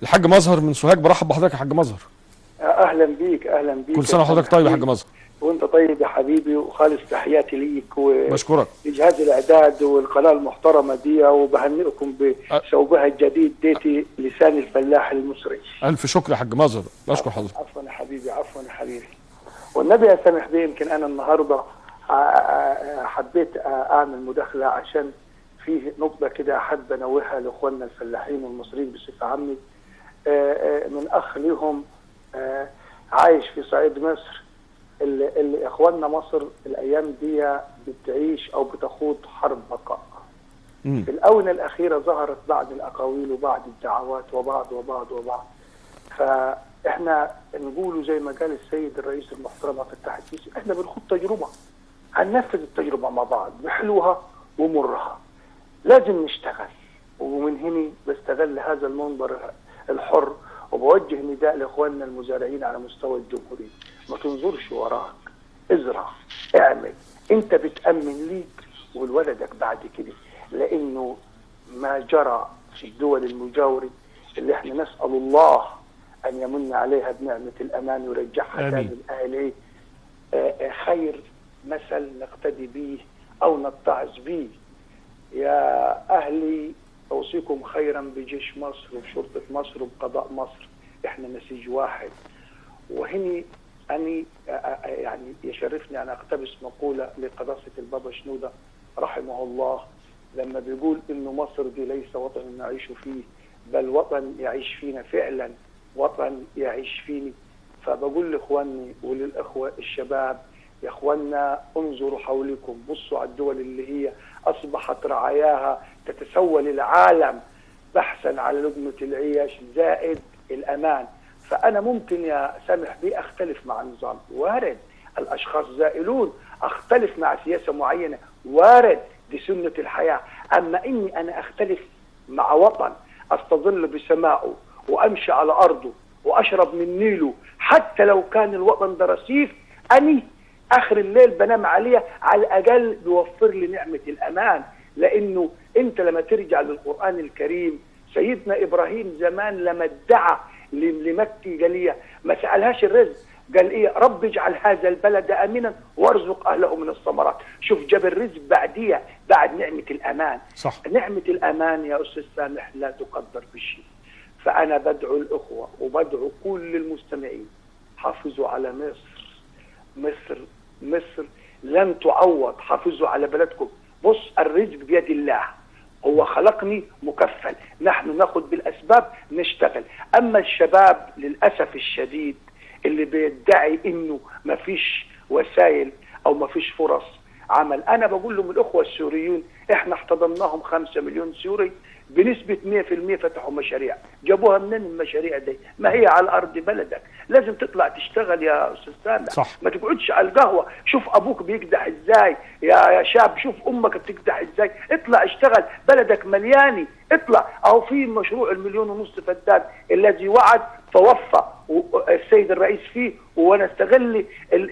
الحاج مظهر من سوهاج برحب بحضرتك يا حاج مظهر اهلا بيك اهلا بيك كل سنه وحضرتك طيب يا حاج مظهر وانت طيب يا حبيبي وخالص تحياتي ليك بشكرك ولجهاز الاعداد والقناه المحترمه دي وبهنئكم بثوبها الجديد ديتي لسان الفلاح المصري الف شكر يا حاج مظهر بشكر حضرتك عفوا يا حبيبي عفوا يا حبيبي والنبي يا سامح بيه يمكن انا النهارده حبيت اعمل مداخله عشان فيه نقطه كده احب انوهها لاخواننا الفلاحين والمصريين بصفه عامه من اخ ليهم عايش في صعيد مصر اللي, اللي اخواننا مصر الايام دي بتعيش او بتخوض حرب بقاء. في الاونه الاخيره ظهرت بعض الاقاويل وبعض الدعوات وبعض وبعض وبعض. فاحنا نقولوا زي ما قال السيد الرئيس المحترم عبد الفتاح السيسي احنا بنخوض تجربه. هننفذ التجربه مع بعض بحلوها ومرها. لازم نشتغل ومن هنا بستغل هذا المنبر الحر وبوجه نداء لاخواننا المزارعين على مستوى الجمهوريه ما تنظرش وراك ازرع اعمل انت بتامن ليك ولولدك بعد كده لانه ما جرى في الدول المجاوره اللي احنا نسال الله ان يمن عليها بنعمه الامان ويرجعها تاني لاهليه خير مثل نقتدي به او نتعظ به يا اهلي اوصيكم خيرا بجيش مصر وبشرطه مصر وبقضاء مصر احنا نسيج واحد وهني اني يعني يشرفني ان اقتبس مقوله لقداسه البابا شنوده رحمه الله لما بيقول انه مصر دي ليس وطن نعيش فيه بل وطن يعيش فينا فعلا وطن يعيش فيني فبقول لاخواني وللاخوه الشباب يا اخوانا انظروا حولكم بصوا على الدول اللي هي اصبحت رعاياها تتسول العالم بحثا على لقمه العيش زائد الامان فانا ممكن يا سامح بي اختلف مع النظام وارد الاشخاص زائلون اختلف مع سياسه معينه وارد دي سنه الحياه اما اني انا اختلف مع وطن استظل بسمائه وامشي على ارضه واشرب من نيله حتى لو كان الوطن ده رصيف اني اخر الليل بنام عليه على الاقل بيوفر لي نعمه الامان لانه انت لما ترجع للقران الكريم سيدنا ابراهيم زمان لما ادعى لمكي قال لي ما سالهاش الرزق قال ايه رب اجعل هذا البلد امنا وارزق اهله من الثمرات شوف جاب الرزق بعديها بعد نعمه الامان صح. نعمه الامان يا استاذ سامح لا تقدر بشيء فانا بدعو الاخوه وبدعو كل المستمعين حافظوا على مصر مصر مصر لن تعوض حافظوا على بلدكم بص الرزق بيد الله هو خلقني مكفل نحن ناخد بالاسباب نشتغل اما الشباب للاسف الشديد اللي بيدعي انه مفيش وسائل او مفيش فرص عمل انا بقول لهم الاخوه السوريين احنا احتضناهم خمسة مليون سوري بنسبة 100% فتحوا مشاريع جابوها منين المشاريع دي ما هي على أرض بلدك لازم تطلع تشتغل يا أستاذ سامح صح. ما تقعدش على القهوة شوف أبوك بيقدح إزاي يا يا شاب شوف أمك بتقدح إزاي اطلع اشتغل بلدك ملياني اطلع أو في مشروع المليون ونص فدان الذي وعد فوفى السيد الرئيس فيه وانا استغل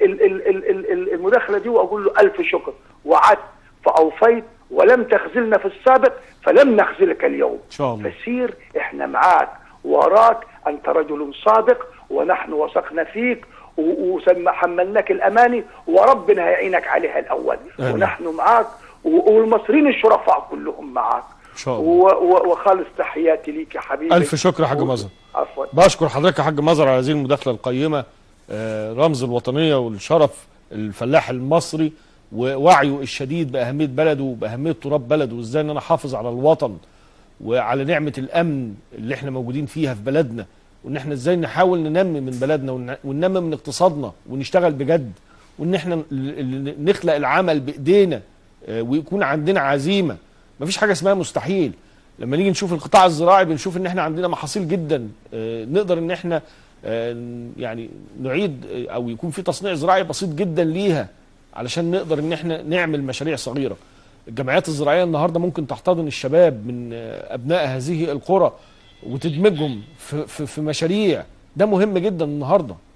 المداخله دي واقول له الف شكر وعدت فاوفيت ولم تخذلنا في السابق فلم نخذلك اليوم إن شاء الله. فسير احنا معاك وراك انت رجل صادق ونحن وثقنا فيك وحملناك الاماني وربنا هيعينك عليها الاول آمين. ونحن معاك والمصريين الشرفاء كلهم معاك ان شاء الله وخالص تحياتي ليك يا حبيبي الف شكر يا حاج مظهر عفوا بشكر حضرتك يا حاج مظهر على هذه المداخله القيمه آه، رمز الوطنيه والشرف الفلاح المصري ووعيه الشديد باهميه بلده وباهميه تراب بلده وازاي ان انا احافظ على الوطن وعلى نعمه الامن اللي احنا موجودين فيها في بلدنا وان احنا ازاي نحاول ننمي من بلدنا ون- وننمي من اقتصادنا ونشتغل بجد وان احنا ن- ل- نخلق العمل بايدينا آه، ويكون عندنا عزيمه مفيش حاجه اسمها مستحيل لما نيجي نشوف القطاع الزراعي بنشوف ان احنا عندنا محاصيل جدا آه، نقدر ان احنا آه، ن- يعني نعيد آه، او يكون في تصنيع زراعي بسيط جدا ليها علشان نقدر ان احنا نعمل مشاريع صغيره الجمعيات الزراعيه النهارده ممكن تحتضن الشباب من آه، ابناء هذه القرى وتدمجهم في, في, في مشاريع ده مهم جدا النهارده